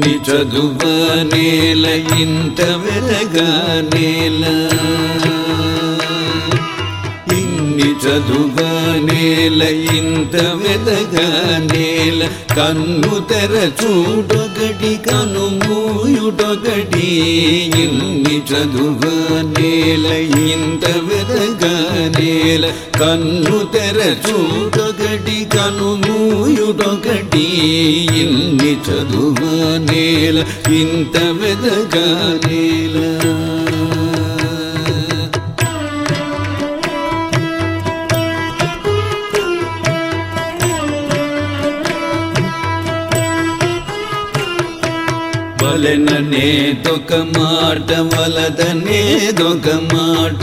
ఇన్ని చదువ నేల ఇంత వెదగా నేల ఇన్ని చదువ నేల ఇంత వెదగా నేల కన్ను తెర చూడొకటి కను మూయుడొకటి ఇన్ని చదువ నేల ఇంత వెదగా నేల కన్ను తెర చూడొకటి కను మూయుడొకటి ఇన్ని చదువ నేల ఇంత వెదగా నేల వలననేదొక మాట వలదనేదొక మాట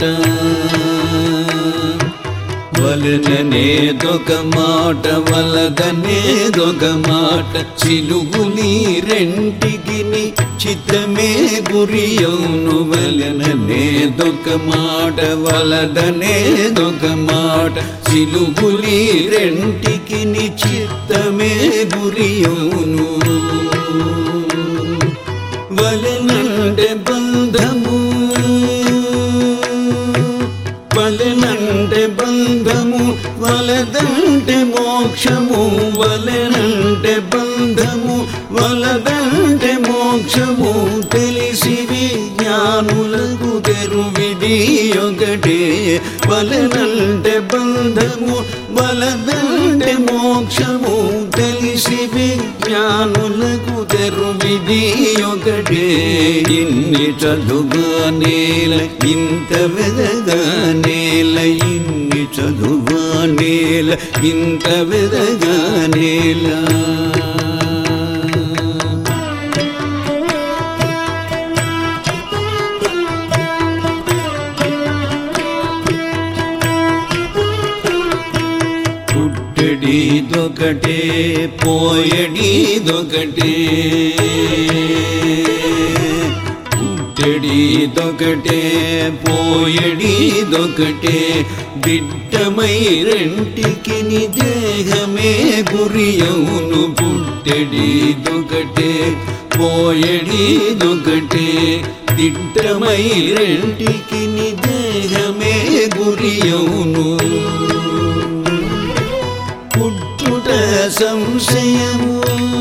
వలననేదొక మాట వలదనేదొక మాట చిలుగు నీరెంటికి చిత్తమే గురియౌను వలననేదొక మాట వలదనేదొక మాట చిలుగు నీరెంటికి చిత్తమే గురియౌను వలనంటే బంధము వలనంటే బంధము వలదంటే మోక్షము వలనంటే బంధము వలదంటే మోక్షము తెలిసి విజ్ఞానులకు తెరువిది ఒకటే వలనంటే బంధము వలదంటే మోక్షము తెలిసి విజ్ఞానులకు తెరువిది ఒకటే ఇన్ని చదువుగా నేల ఇంత వెదగా నేల ఇన్ని చదువుగా నేల ఇంత వెదగా నేల పుట్టెడిదొకటే పోయడిదొకటే పుట్టెడిదొకటే పోయడిదొకటే బిడ్డమై రెంటికి ని దేహమే గురియౌను పుట్టెడిదొకటే పోయడిదొకటే దిట్టమై రెంటికి ని దేహమే గురియౌను పుట్టుట సంశయము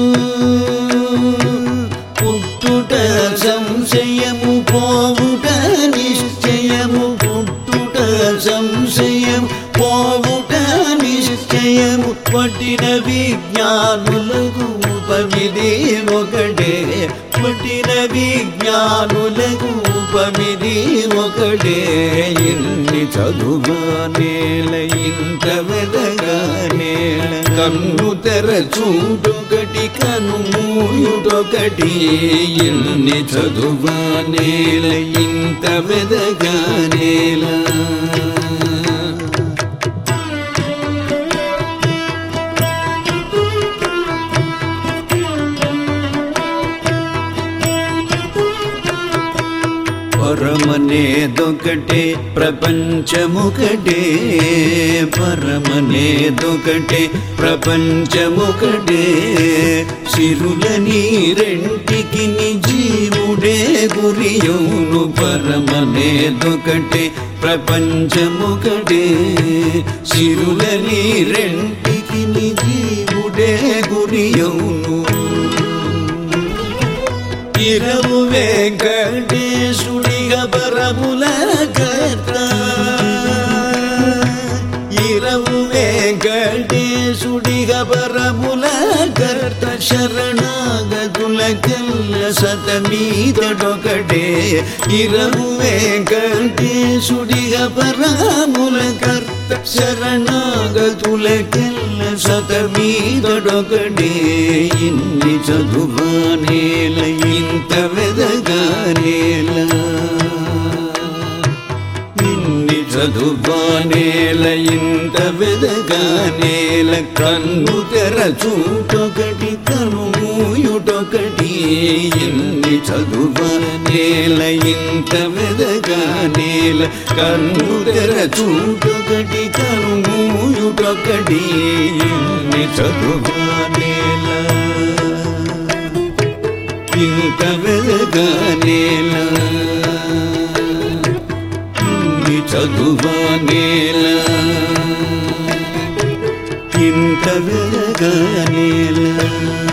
పుట్టుట సంశయము పోవుట నిశ్చయము పుట్టుట సంశయం పోవుట నిశ్చయము పట్టిన విజ్ఞానులకు ఉపమిది ఒకటే పట్టిన విజ్ఞానులకు ఉపమిది ఒకటే ఇన్ని చదువు నేల ఇంత వెదగా నేల కన్ను తెర చూడొకటి కను మూయుడొకటి ఇన్ని చదువు నేల ఇంత వెదగా నేల పరమనేదొకటే ప్రపంచముకటే పరమనేదొకటే ప్రపంచముకటే సిరుల నీరెంటికి జీవుడే గురియౌను పరమనేదొకటే ప్రపంచముకటే సిరుల నీరెంటికి జీవుడే గురియౌను ఇరవు వెంకటేశుడిగ పరముల కర్త ఇరవు వెంకటేశుడిగ పరముల కర్త శరణాగతుల కల్ల సతమీతడొకటే ఇరవు వెంకటేశుడిగ పరముల కర్త శరణాగతుల కల్ల సతమీతడొకటే ఇన్ని చదువు నేల ఇంత వెదగా నేల ఇన్ని చదువు నేల ఇంత వెదగా నేల కన్ను తెర చూటొకటి కను మూయుటొకటి ఇన్ని చదువు నేల ఇంత వెదగా నేల కన్ను తెర చూటొకటి కను మూయుటొకటి ఇన్ని చదువు నేల ఇంత వెదగానేల ఇన్ని చదువానేల ఇంత వెదగానేల